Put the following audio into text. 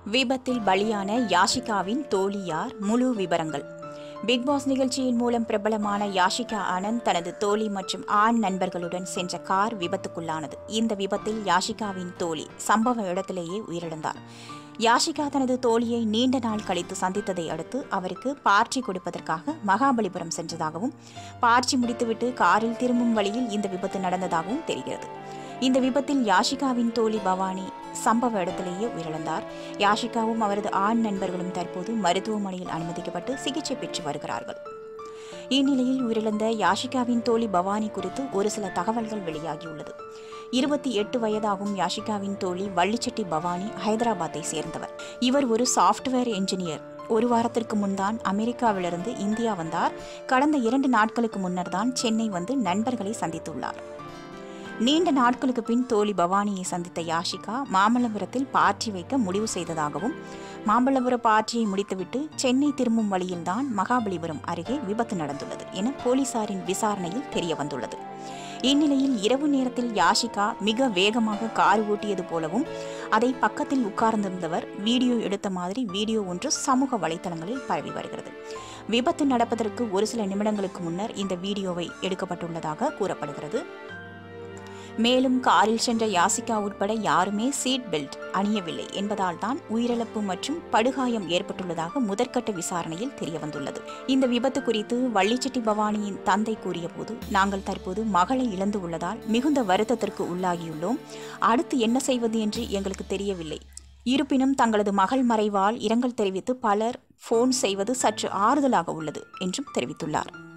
விபத்தில் பலியான யாஷிகாவின் தோழி யார் முழு விவரங்கள் பிக் பாஸ் நிகழ்ச்சியின் மூலம் பிரபலமான யாஷிகா ஆனந்த் தனது தோழி மற்றும் ஆண் நண்பர்களுடன் சென்ற கார் விபத்துக்குள்ளானது இந்த விபத்தில் யாஷிகாவின் தோழி சம்பவ இடத்திலேயே உயிரிழந்தார் யாஷிகா தனது தோழியை நீண்ட நாள் கழித்து சந்தித்ததை அடுத்து அவருக்கு பார்ட்டி கொடுப்பதற்காக மகாபலிபுரம் சென்றதாகவும் பார்ட்டி முடித்துவிட்டு காரில் திரும்பும் வழியில் இந்த விபத்து நடந்ததாகவும் தெரிகிறது இந்த விபத்தில் யாஷிகாவின் தோழி பவானி சம்பவ இடத்திலேயே உயிரிழந்தார் யாஷிகாவும் அவரது ஆண் நண்பர்களும் தற்போது மருத்துவமனையில் அனுமதிக்கப்பட்டு சிகிச்சை பெற்று வருகிறார்கள் இந்நிலையில் உயிரிழந்த யாஷிகாவின் தோழி பவானி குறித்து ஒரு சில தகவல்கள் வெளியாகியுள்ளது இருபத்தி எட்டு வயதாகும் யாஷிகாவின் தோழி வள்ளிச்செட்டி பவானி ஹைதராபாத்தை சேர்ந்தவர் இவர் ஒரு சாஃப்ட்வேர் என்ஜினியர் ஒரு வாரத்திற்கு முன்தான் அமெரிக்காவிலிருந்து இந்தியா வந்தார் கடந்த இரண்டு நாட்களுக்கு முன்னர் தான் சென்னை வந்து நண்பர்களை சந்தித்துள்ளார் நீண்ட நாட்களுக்கு பின் தோழி பவானியை சந்தித்த யாஷிகா மாமல்லபுரத்தில் பார்ட்டி வைக்க முடிவு செய்ததாகவும் மாமல்லபுர பார்ட்டியை முடித்துவிட்டு சென்னை திரும்பும் வழியில்தான் மகாபலிபுரம் அருகே விபத்து நடந்துள்ளது என போலீசாரின் விசாரணையில் தெரிய வந்துள்ளது இந்நிலையில் இரவு நேரத்தில் யாஷிகா மிக வேகமாக கார் ஓட்டியது போலவும் அதை பக்கத்தில் உட்கார்ந்திருந்தவர் வீடியோ எடுத்த மாதிரி வீடியோ ஒன்று சமூக வலைத்தளங்களில் பரவி வருகிறது விபத்து நடப்பதற்கு ஒரு சில நிமிடங்களுக்கு முன்னர் இந்த வீடியோவை எடுக்கப்பட்டுள்ளதாக கூறப்படுகிறது மேலும் காரில் சென்ற யாசிகா உட்பட யாருமே சீட் பெல்ட் அணியவில்லை என்பதால் தான் உயிரிழப்பு மற்றும் படுகாயம் ஏற்பட்டுள்ளதாக முதற்கட்ட விசாரணையில் தெரியவந்துள்ளது இந்த விபத்து குறித்து வள்ளிச்செட்டி பவானியின் தந்தை கூறியபோது நாங்கள் தற்போது மகளை இழந்து உள்ளதால் மிகுந்த வருத்தத்திற்கு உள்ளாகியுள்ளோம் அடுத்து என்ன செய்வது என்று எங்களுக்கு தெரியவில்லை இருப்பினும் தங்களது மகள் மறைவால் இரங்கல் தெரிவித்து பலர் ஃபோன் செய்வது சற்று ஆறுதலாக உள்ளது என்றும் தெரிவித்துள்ளார்